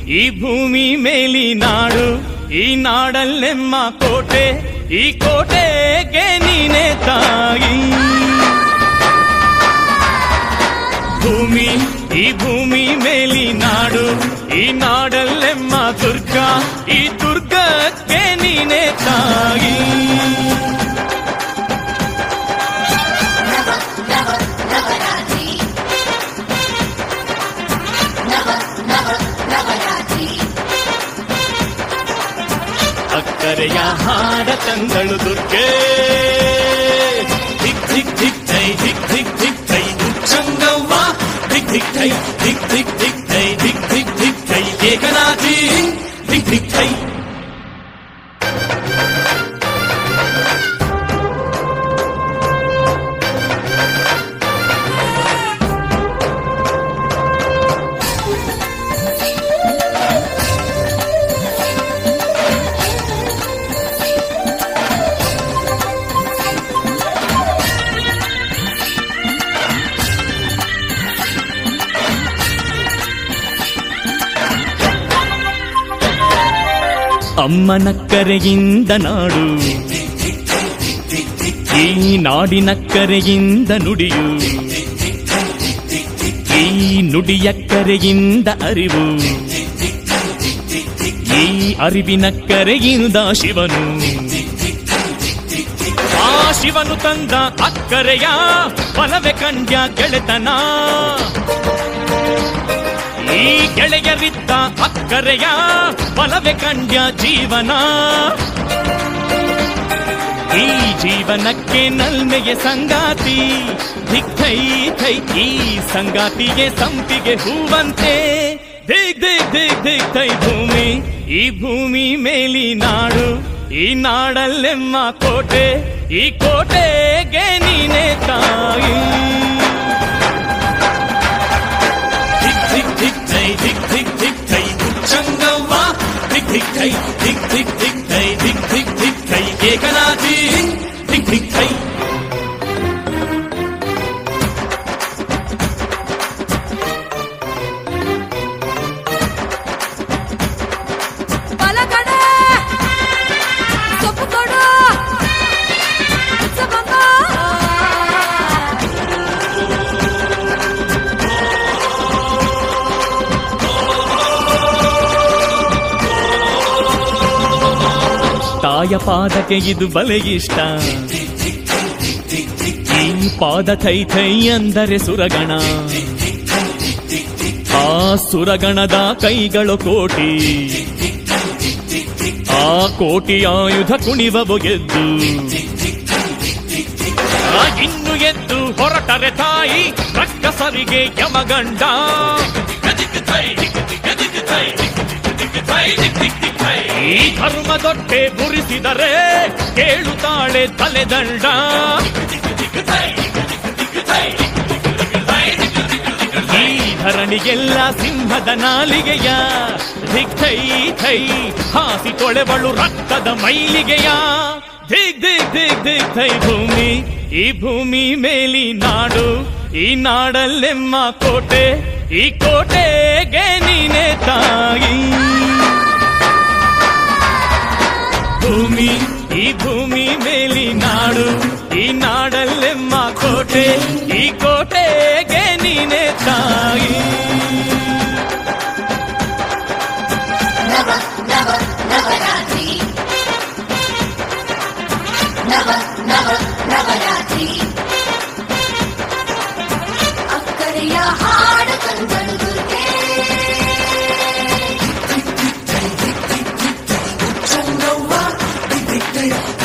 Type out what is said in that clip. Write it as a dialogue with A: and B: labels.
A: ಈ ಭೂಮಿ ಮೇಲಿ ನಾಡು ಈ ನಾಡಲ್ಲೆಮ್ಮ ಕೋಟೆ ಈ ಕೋಟೆಗೆ ನೀನೆ ತಾಯಿ ಭೂಮಿ ಈ ಭೂಮಿ ಮೇಲಿ ನಾಡು ಈ ನಾಡಲ್ಲೆಮ್ಮ ದುರ್ಗ ಈ ದುರ್ಗಕ್ಕೆ ನೀನೆ ತಾಯಿ ಅಕ್ಕರೆಯ ಹಾಡ ತಂದಳು ದುರ್ಗೆ ಧಿಕ್ ಧಿಕ್ ಧಿಕ್ ಥೈ ಧಿಕ್ ಧಿಕ್ ಧಿಕ್ ಥೈ ಉಚ್ಚಂಗವ್ವ ಧಿಕ್ ಧಿಕ್ ಥೈ ಧಿಕ್ ಧಿಕ್ ಧಿಕ್ ಥೈ ಧಿಕ್ ಧಿಕ್ ಧಿಕ್ ಥೈ ಏಕನಾಥಿ ಧಿಕ್ ಧಿಕ್ ಥೈ ಅಮ್ಮನ ಕರೆಯಿಂದ ನಾಡು ಈ ನಾಡಿನ ಕರೆಯಿಂದ ನುಡಿಯು ಈ ನುಡಿಯ ಕರೆಯಿಂದ ಅರಿವು ಈ ಅರಿವಿನ ಕರೆಯಿಂದ ಶಿವನು ಆ ಶಿವನು ತಂದ ಅಕ್ಕರೆಯ ಬಲವೆ ಕಂಡ್ಯ ಗೆಳೆತನ ಈ ಗೆಳೆಯರಿದ್ದ ಅಕ್ಕರೆಯ ಬಲವೆ ಕಂಡ್ಯ ಜೀವನ ಈ ಜೀವನಕ್ಕೆ ನಲ್ಮೆಗೆ ಸಂಗಾತಿ ಧಿಕ್ ಥೈ ಥೈ ಈ ಸಂಗಾತಿಗೆ ಸಂಪಿಗೆ ಹೂವಂತೆ ದಿಗ್ ದಿಗ್ ದಿಗ್ ದಿಗ್ ಥೈ ಭೂಮಿ ಈ ಭೂಮಿ ಮೇಲಿ ನಾಡು ಈ ನಾಡಲ್ಲೆಮ್ಮ ಕೋಟೆ ಈ ಕೋಟೆಗೆ ನೀನೆ ತಾಯಿ ಧಿಕ್ ಧಿಕ್ ಧಿಕ್ ಥೈ ಧಿಕ್ ಧಿಕ್ ಧಿಕ್ ಥೈ ಉಚ್ಚಂಗವ್ವ ಧಿಕ್ ಧಿಕ್ ಥೈ ಧಿಕ್ ಧಿಕ್ ಧಿಕ್ ಥೈ ಧಿಕ್ ಧಿಕ್ ಧಿಕ್ ಥೈ ಏಕನಾಥಿ ಧಿಕ್ ಧಿಕ್ ಥೈ
B: ಬಲಗಡೆ ಸೊಪ್ಪು ಕೊಡು ಸೊಪ್ಪಮ್ಮ.
A: ತಾಯ ಪಾದಕ್ಕೆ ಇದು ಬಲೆ ಇಷ್ಟ ಈ ಪಾದ ಥೈ ಥೈ ಅಂದರೆ ಸುರಗಣ ಆ ಸುರಗಣದ ಕೈಗಳು ಕೋಟಿ ಆ ಕೋಟಿ ಆಯುಧ ಕುಣಿವವು ಗೆದ್ದು ಆ ಇನ್ನು ಎದ್ದು ಹೊರಟರೆ ತಾಯಿ ರಕ್ಕಸರಿಗೆ ಯಮಗಂಡ ಈ ಧರ್ಮದೊಟ್ಟೆ ಬುರಿಸಿದರೆ ಕೇಳುತ್ತಾಳೆ ತಲೆದಂಡ ಈ ಧರಣಿಗೆಲ್ಲ ಸಿಂಹದ ನಾಲಿಗೆಯ ಧಿಕ್ ಥೈ ಥೈ ಹಾಸಿ ತೊಳೆವಳು ರಕ್ತದ ಮೈಲಿಗೆಯ ದಿಗ್ ದಿಗ್ ದಿಗ್ ದಿಗ್ ಥೈ ಭೂಮಿ ಈ ಭೂಮಿ ಮೇಲಿ ನಾಡು ಈ ನಾಡಲ್ಲೆಮ್ಮ ಕೋಟೆ ಈ ಕೋಟೆಗೆ ನೀನೆ ತಾಯಿ ಭೂಮಿ ಈ ಭೂಮಿ ಮೇಲಿ ನಾಡು ಈ ನಾಡಲ್ಲೆಮ್ಮ ಕೋಟೆ ಈ ಕೋಟೆಗೆ ನೀನೆ ತಾಯಿ
B: ಅಕ್ಕರೆಯ ಹಾಡು ತಂದಳು ದುರ್ಗೆ
C: ಚಂಗವ್ವ ಧಿಕ್ ಧಿಕ್ ಥೈ